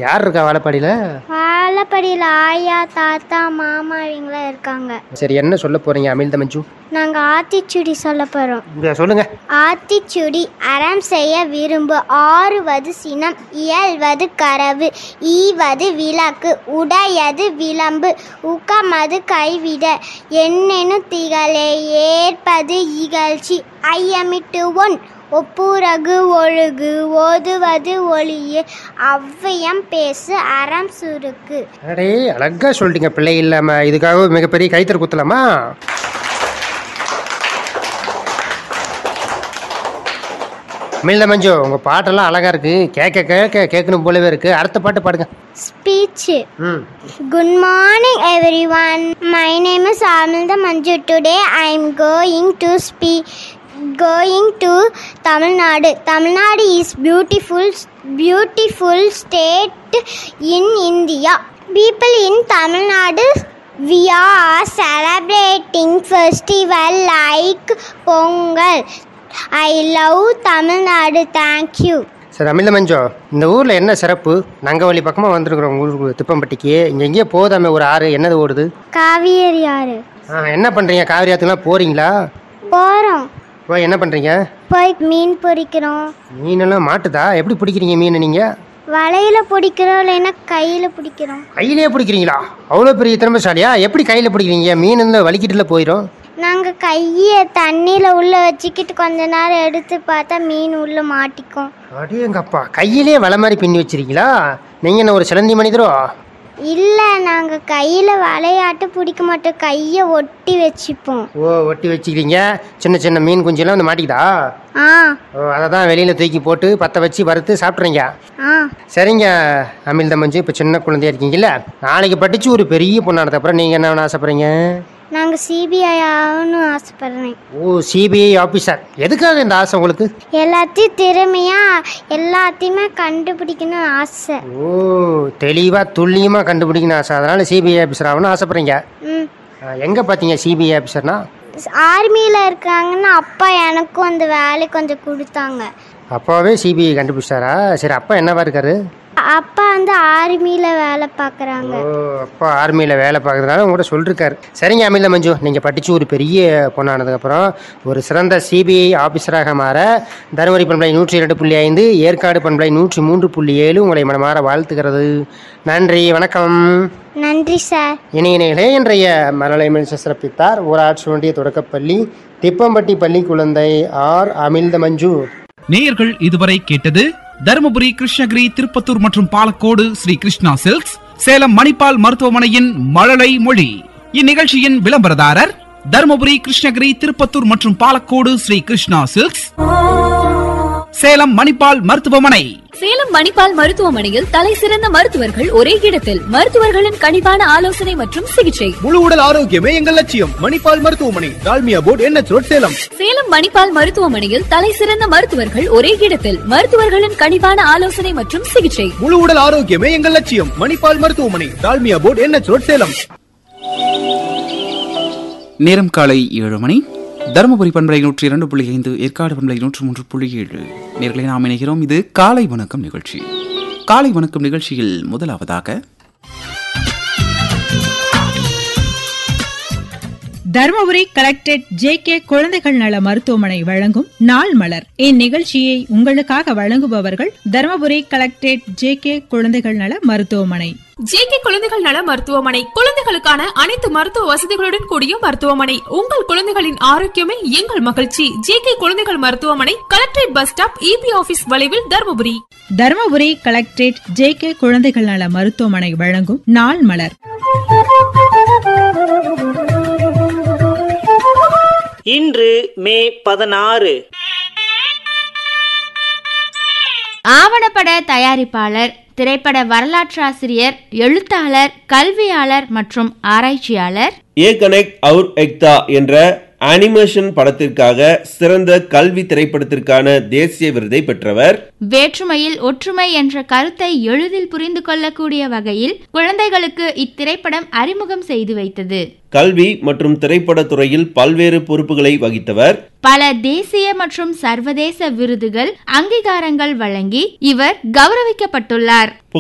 யார் இருக்கா வாழப்பாடியில் வாழப்படியில் ஆயா தாத்தா மாமா இவங்களாம் இருக்காங்க சரி என்ன சொல்ல போறீங்க அமிழ்த மஞ்சு நாங்கள் ஆத்திச்சுடி சொல்ல போகிறோம் இங்க சொல்லுங்க ஆத்திச்சுடி அறம் செய்ய விரும்பு ஆறுவது சினம் இயல்வது கரவு ஈவது விளக்கு உடையது விளம்பு உக்கமது கைவிட என்னெனு திகழே ஏற்பது இகழ்ச்சி ஐயமிட்டு ஒன் ஒப்புரகு ஒழுகு ஓதுவது ஒளியே அவ்வியம் பேசு அறம் சுருக்கு அடே அழகா சொல்லிட்டீங்க பிள்ளை இல்லாம இதுக்காக மிகப்பெரிய கைத்தறி குத்தலாமா அமிழ்த மஞ்சு உங்க பாட்டெல்லாம் அழகா இருக்கு கேட்க கேட்க கேட்கணும் போலவே இருக்கு அடுத்த பாட்டு பாடுங்க ஸ்பீச்சு ம் Good morning, everyone. My name is Amilda Manju. Today I am going to speak. Going to Tamil Nadu. Tamil Nadu is beautiful, beautiful state in India. People in Tamil Nadu, we are celebrating festival like Pongal. I love Tamil Nadu. Thank you. சரி அமிழ்த மஞ்சு இந்த ஊர்ல என்ன சிறப்பு நங்கவழி பக்கமா வந்திருக்கிறோம் ஊருக்கு திப்பம்பட்டிக்கு இங்க எங்கேயோ போதாமே ஒரு ஆறு என்னது ஓடுது காவேரி யாரு ஆ, என்ன பண்றீங்க காவிரி ஆத்துக்குலாம் போறீங்களா போகிறோம் போய் என்ன பண்றீங்க போய் மீன் பொரிக்கிறோம் மீனெல்லாம் மாட்டுதா எப்படி பிடிக்கிறீங்க மீனை நீங்க வலையில பிடிக்கிறோம் இல்லைன்னா கையில பிடிக்கிறோம் கையிலேயே பிடிக்கிறீங்களா அவ்வளோ பெரிய திறமைசாலியா எப்படி கையில் பிடிக்கிறீங்க மீன் இருந்தால் வலிக்கிட்டுல போயிடும் நாங்க கையை தண்ணியில உள்ள வச்சுக்கிட்டு கொஞ்ச நேரம் எடுத்து பார்த்தா மீன் உள்ள மாட்டிக்கும் அடேங்கப்பா கையிலே வலை மாதிரி பின்னி வச்சிருக்கீங்களா நீங்கள் என்ன ஒரு சிலந்தி மனிதரோ இல்ல நாங்க கையில வலையாட்டு பிடிக்க மாட்டோம் கையை ஒட்டி வச்சுப்போம் ஓ ஒட்டி வச்சுக்கிறீங்க சின்ன சின்ன மீன் குஞ்செல்லாம் வந்து மாட்டிக்கிதா ஆ ஓ அதை தான் வெளியில் தூக்கி போட்டு பற்ற வச்சு வறுத்து சாப்பிட்றீங்க ஆ சரிங்க அமிழ்த மஞ்சு இப்போ சின்ன குழந்தையா இருக்கீங்கல்ல நாளைக்கு படித்து ஒரு பெரிய பொண்ணானது அப்புறம் நீங்கள் என்ன வேணும் ஆசைப்படுறீங்க நாங்க சிபிஐ ஆகணும்னு ஆசைப்படுறேன் ஓ சிபிஐ ஆஃபீஸர் எதுக்காக இந்த ஆசை உங்களுக்கு எல்லாத்தையும் திறமையா எல்லாத்தையுமே கண்டுபிடிக்கணும்னு ஆசை ஓ தெளிவாக துல்லியமாக கண்டுபிடிக்கணும் ஆசை அதனால் சிபிஐ ஆஃபீஸர் ஆகணும்னு ஆசைப்படுறீங்க ம் எங்கே பார்த்தீங்க சிபிஐ ஆஃபீஸர்னா ஆர்மியில் இருக்காங்கன்னா அப்பா எனக்கும் அந்த வேலை கொஞ்சம் கொடுத்தாங்க அப்பாவே சிபிஐ கண்டுபிடிச்சாரா சரி அப்பா என்னவா இருக்காரு அப்பா வந்து ஆர்மியில் வேலை பார்க்குறாங்க ஓ அப்பா ஆர்மியில் வேலை பார்க்கறதுனால உங்கள்கிட்ட சொல்லிருக்காரு சரிங்க அமில மஞ்சு நீங்கள் படித்து ஒரு பெரிய பொண்ணானதுக்கப்புறம் ஒரு சிறந்த சிபிஐ ஆஃபீஸராக மாற தருமபுரி பண்பலை நூற்றி இரண்டு புள்ளி ஐந்து ஏற்காடு பண்பலை நூற்றி மூன்று புள்ளி ஏழு உங்களை மனமாற வாழ்த்துகிறது நன்றி வணக்கம் நன்றி சார் இணையினர்களே இன்றைய மரலைமில் சிறப்பித்தார் ஊராட்சி ஒன்றிய தொடக்கப்பள்ளி திப்பம்பட்டி பள்ளி குழந்தை ஆர் அமிழ்த மஞ்சு நேயர்கள் இதுவரை கேட்டது தருமபுரி கிருஷ்ணகிரி திருப்பத்தூர் மற்றும் பாலக்கோடு ஸ்ரீ கிருஷ்ணா சில்க்ஸ் சேலம் மணிப்பால் மருத்துவமனையின் மழலை மொழி இந்நிகழ்ச்சியின் விளம்பரதாரர் தருமபுரி கிருஷ்ணகிரி திருப்பத்தூர் மற்றும் பாலக்கோடு ஸ்ரீ கிருஷ்ணா சில்க்ஸ் சேலம் மணிப்பால் மருத்துவமனை சேலம் மணிப்பால் மருத்துவமனையில் தலை சிறந்த மருத்துவர்கள் ஒரே இடத்தில் மருத்துவர்களின் கனிவான ஆலோசனை மற்றும் சிகிச்சை முழு உடல் ஆரோக்கியமே எங்கள் லட்சியம் மணிப்பால் மருத்துவமனை டால்மியா போர்ட் என்ன ரோட் சேலம் சேலம் மணிப்பால் மருத்துவமனையில் தலை சிறந்த மருத்துவர்கள் ஒரே இடத்தில் மருத்துவர்களின் கனிவான ஆலோசனை மற்றும் சிகிச்சை முழு உடல் ஆரோக்கியமே எங்கள் லட்சியம் மணிப்பால் மருத்துவமனை டால்மியா போர்ட் என்ன ரோட் சேலம் நேரம் காலை ஏழு மணி தருமபுரி பண்பலை நூற்றி இரண்டு புள்ளி ஐந்து ஏற்காடு பண்பலை நூற்று மூன்று புள்ளி ஏழு நேர்களை நாம் இணைகிறோம் இது காலை வணக்கம் நிகழ்ச்சி காலை வணக்கம் நிகழ்ச்சியில் முதலாவதாக தருமபுரி கலெக்டரேட் ஜே கே குழந்தைகள் நல மருத்துவமனை வழங்கும் நாள் மலர் இந்நிகழ்ச்சியை உங்களுக்காக வழங்குபவர்கள் தருமபுரி கலெக்டரேட் ஜே கே குழந்தைகள் நல மருத்துவமனை ஜேகே குழந்தைகள் நல மருத்துவமனை குழந்தைகளுக்கான அனைத்து மருத்துவ வசதிகளுடன் கூடிய மருத்துவமனை உங்கள் குழந்தைகளின் ஆரோக்கியமே எங்கள் மகிழ்ச்சி ஜேகே குழந்தைகள் மருத்துவமனை collectorate bus stop EB office வளைவில் Dharmapuri Dharmapuri collectorate J K குழந்தைகள் நல மருத்துவமனை வழங்கும் நாள் மலர் இன்று மே பதினாறு ஆவணப்பட தயாரிப்பாளர் திரைப்பட வரலாற்றாசிரியர் எழுத்தாளர் கல்வியாளர் மற்றும் ஆராய்ச்சியாளர் ஏ கனெக்ட் அவுர் எக்தா என்ற அனிமேஷன் படத்திற்காக சிறந்த கல்வி திரைப்படத்திற்கான தேசிய விருதை பெற்றவர் வேற்றுமையில் ஒற்றுமை என்ற கருத்தை எளிதில் புரிந்து கொள்ளக்கூடிய வகையில் குழந்தைகளுக்கு இத்திரைப்படம் அறிமுகம் செய்து வைத்தது கல்வி மற்றும் திரைப்பட துறையில் பல்வேறு பொறுப்புகளை வகித்தவர் பல தேசிய மற்றும் சர்வதேச விருதுகள் அங்கீகாரங்கள் வழங்கி இவர் கௌரவிக்கப்பட்டுள்ளார்